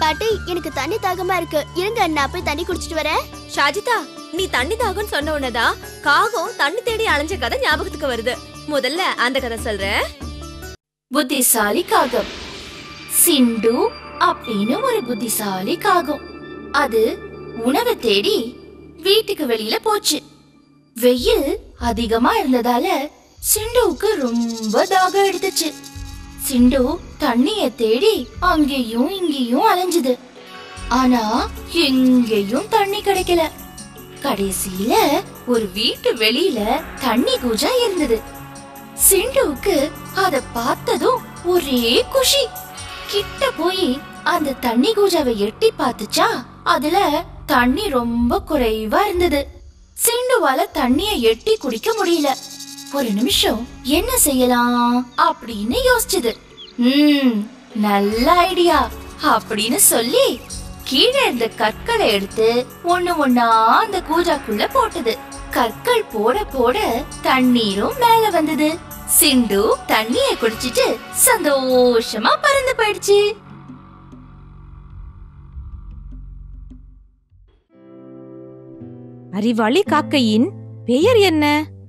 பாட்டி எனக்கு தண்ணி தாகமா இருக்கு இருங்க நான் போய் தண்ணி குடிச்சிட்டு வரேன் ஷாஜிதா நீ தண்ணி தாகம்னு சொன்ன உடனேதான் காகம் தண்ணி தேடி அலைஞ்ச கதை ஞாபகத்துக்கு வருது முதல்ல அந்த கதை சொல்றேன் புத்திசாலி காகம் சிண்டு அப்படின்னு ஒரு புத்திசாலி காகம் அது உணவை தேடி வீட்டுக்கு வெளியில போச்சு வெயில் அதிகமா இருந்ததால சிண்டுவுக்கு ரொம்ப தாகம் எடுத்துச்சு சிண்டு தண்ணிய தேடி அங்கேயும் இங்கேயும் அலைஞ்சுது ஆனா எங்கேயும் தண்ணி கிடைக்கல கடைசியில ஒரு வீட்டு வெளியில தண்ணி கூஜா இருந்தது சிண்டுவுக்கு அத பார்த்ததும் ஒரே குஷி கிட்ட போய் அந்த தண்ணி கூஜாவை எட்டி பார்த்துச்சா அதுல தண்ணி ரொம்ப குறைவா இருந்தது சிண்டுவால தண்ணிய எட்டி குடிக்க முடியல ஒரு நிமிஷம் என்ன செய்யலாம் அப்படின்னு யோசிச்சது ம் நல்ல ஐடியா அப்படின்னு சொல்லி கீழே இருந்த கற்களை எடுத்து ஒண்ணு ஒண்ணா அந்த கூஜாக்குள்ள போட்டது கற்கள் போட போட தண்ணீரும் மேல வந்தது சிண்டு தண்ணிய குடிச்சிட்டு சந்தோஷமா பறந்து போயிடுச்சு அறிவாளி காக்கையின் பெயர் என்ன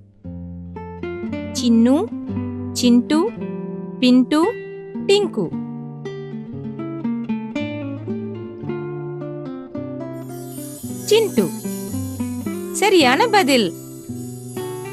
சின்னு சிண்டு பிண்டு டிங்கு சிண்டு சரியான பதில்